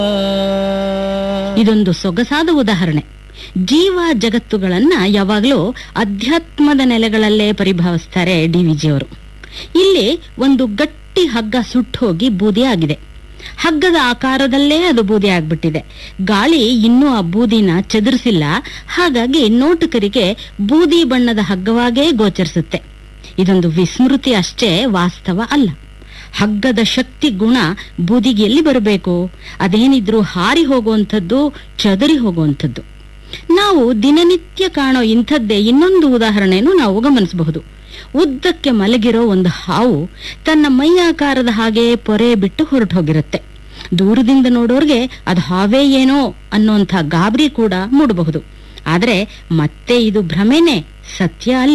ಇದೊಂದು ಸೊಗಸಾದ ಉದಾಹರಣೆ ಜೀವ ಜಗತ್ತುಗಳನ್ನ ಯಾವಾಗಲೂ ಅಧ್ಯಾತ್ಮದ ನೆಲೆಗಳಲ್ಲೇ ಪರಿಭಾವಿಸ್ತಾರೆ ಡಿ ವಿಜಿಯವರು ಇಲ್ಲಿ ಒಂದು ಗಟ್ಟಿ ಹಗ್ಗ ಸುಟ್ಟು ಹೋಗಿ ಬೂದಿ ಆಗಿದೆ ಹಗ್ಗದ ಆಕಾರದಲ್ಲೇ ಅದು ಬೂದಿ ಆಗ್ಬಿಟ್ಟಿದೆ ಗಾಳಿ ಇನ್ನೂ ಆ ಬೂದಿನ ಚದುರಿಸಿಲ್ಲ ಹಾಗಾಗಿ ನೋಟುಕರಿಗೆ ಬೂದಿ ಬಣ್ಣದ ಹಗ್ಗವಾಗೇ ಗೋಚರಿಸುತ್ತೆ ಇದೊಂದು ವಿಸ್ಮೃತಿ ಅಷ್ಟೇ ವಾಸ್ತವ ಅಲ್ಲ ಹಗ್ಗದ ಶಕ್ತಿ ಗುಣ ಬೂದಿಗೆ ಎಲ್ಲಿ ಬರಬೇಕು ಅದೇನಿದ್ರೂ ಹಾರಿ ಹೋಗುವಂಥದ್ದು ಚದರಿ ಹೋಗುವಂಥದ್ದು ನಾವು ದಿನನಿತ್ಯ ಕಾಣೋ ಇಂಥದ್ದೇ ಇನ್ನೊಂದು ಉದಾಹರಣೆಯನ್ನು ನಾವು ಗಮನಿಸಬಹುದು ಉದ್ದಕ್ಕೆ ಮಲಗಿರೋ ಒಂದು ಹಾವು ತನ್ನ ಮೈ ಆಕಾರದ ಹಾಗೆ ಪೊರೆ ಬಿಟ್ಟು ಹೊರಟು ಹೋಗಿರುತ್ತೆ ದೂರದಿಂದ ನೋಡೋರ್ಗೆ ಅದು ಹಾವೇ ಏನೋ ಅನ್ನೋಂಥ ಗಾಬರಿ ಕೂಡ ಮೂಡಬಹುದು ಆದರೆ ಮತ್ತೆ ಇದು ಭ್ರಮೆನೇ ಸತ್ಯ ಅಲ್ಲ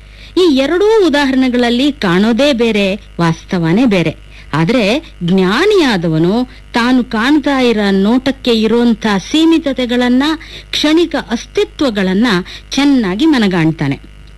ಈ ಎರಡೂ ಉದಾಹರಣೆಗಳಲ್ಲಿ ಕಾಣೋದೇ ಬೇರೆ ವಾಸ್ತವನೇ ಬೇರೆ ಆದ್ರೆ ಜ್ಞಾನಿಯಾದವನು ತಾನು ಕಾಣ್ತಾ ಇರೋ ನೋಟಕ್ಕೆ ಇರುವಂತ ಸೀಮಿತತೆಗಳನ್ನ ಕ್ಷಣಿಕ ಅಸ್ತಿತ್ವಗಳನ್ನ ಚೆನ್ನಾಗಿ ಮನಗಾಣ್ತಾನೆ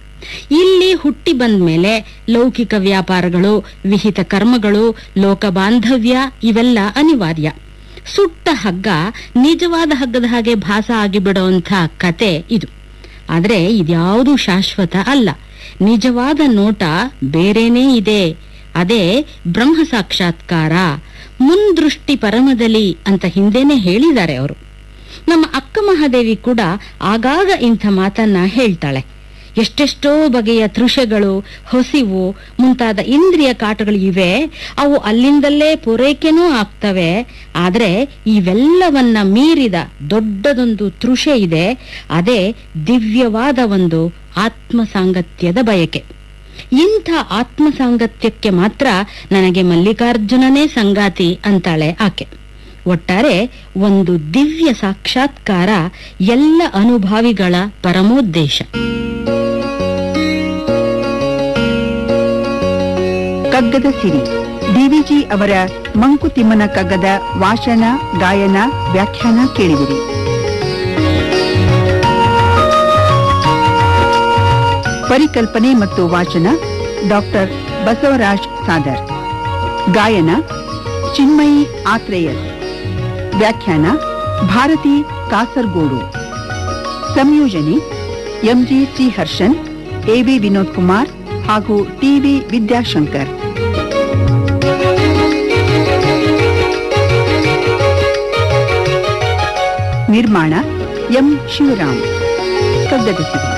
ಇಲ್ಲಿ ಹುಟ್ಟಿ ಬಂದ ಮೇಲೆ ಲೌಕಿಕ ವ್ಯಾಪಾರಗಳು ವಿಹಿತ ಕರ್ಮಗಳು ಲೋಕ ಬಾಂಧವ್ಯ ಇವೆಲ್ಲ ಅನಿವಾರ್ಯ ಸುಟ್ಟ ಹಗ್ಗ ನಿಜವಾದ ಹಗ್ಗದ ಹಾಗೆ ಭಾಸ ಆಗಿಬಿಡುವಂಥ ಕತೆ ಇದು ಆದ್ರೆ ಇದ್ಯಾವುದೂ ಶಾಶ್ವತ ಅಲ್ಲ ನಿಜವಾದ ನೋಟ ಬೇರೆನೇ ಇದೆ ಅದೇ ಬ್ರಹ್ಮ ಸಾಕ್ಷಾತ್ಕಾರ ಮುಂದೃಷ್ಟಿ ಪರಮದಲ್ಲಿ ಅಂತ ಹಿಂದೆನೆ ಹೇಳಿದ್ದಾರೆ ಅವರು ನಮ್ಮ ಅಕ್ಕ ಮಹಾದೇವಿ ಕೂಡ ಆಗಾಗ ಇಂಥ ಮಾತನ್ನ ಹೇಳ್ತಾಳೆ ಎಷ್ಟೆಷ್ಟೋ ಬಗೆಯ ತೃಷೆಗಳು ಹೊಸಿವು ಮುಂತಾದ ಇಂದ್ರಿಯ ಕಾಟಗಳು ಇವೆ ಅವು ಅಲ್ಲಿಂದಲೇ ಪೂರೈಕೆನೂ ಆಗ್ತವೆ ಆದ್ರೆ ಇವೆಲ್ಲವನ್ನ ಮೀರಿದ ದೊಡ್ಡದೊಂದು ತೃಷೆ ಇದೆ ಅದೇ ದಿವ್ಯವಾದ ಒಂದು ಆತ್ಮ ಸಾಂಗತ್ಯದ ಬಯಕೆ ಇಂಥ ಆತ್ಮ ಸಾಂಗತ್ಯಕ್ಕೆ ಮಾತ್ರ ನನಗೆ ಮಲ್ಲಿಕಾರ್ಜುನನೇ ಸಂಗಾತಿ ಅಂತಾಳೆ ಆಕೆ ಒಟ್ಟಾರೆ ಒಂದು ದಿವ್ಯ ಸಾಕ್ಷಾತ್ಕಾರ ಎಲ್ಲ ಅನುಭಾವಿಗಳ ಪರಮೋದ್ದೇಶ ಕಗ್ಗದ ಸಿರಿ ಡಿವಿಜಿ ಅವರ ಮಂಕುತಿಮ್ಮನ ಕಗ್ಗದ ವಾಚನ ಗಾಯನ ವ್ಯಾಖ್ಯಾನ ಕೇಳಿದಿರಿ ಪರಿಕಲ್ಪನೆ ಮತ್ತು ವಾಚನ ಡಾಕ್ಟರ್ ಬಸವರಾಜ್ ಸಾದರ್ ಗಾಯನ ಚಿನ್ಮಯಿ ಆತ್ರೇಯಸ್ ವ್ಯಾಖ್ಯಾನ ಭಾರತಿ ಕಾಸರ್ಗೋಡು ಸಂಯೋಜನೆ MG C Harshan AV Vinod Kumar ಹಾಗೂ ಟಿವಿ ವಿದ್ಯಾಶಂಕರ್ ನಿರ್ಮಾಣ ಎಂ ಶಿವರಾಮ್ ಕಗ್ಗದ ಸಿರಿ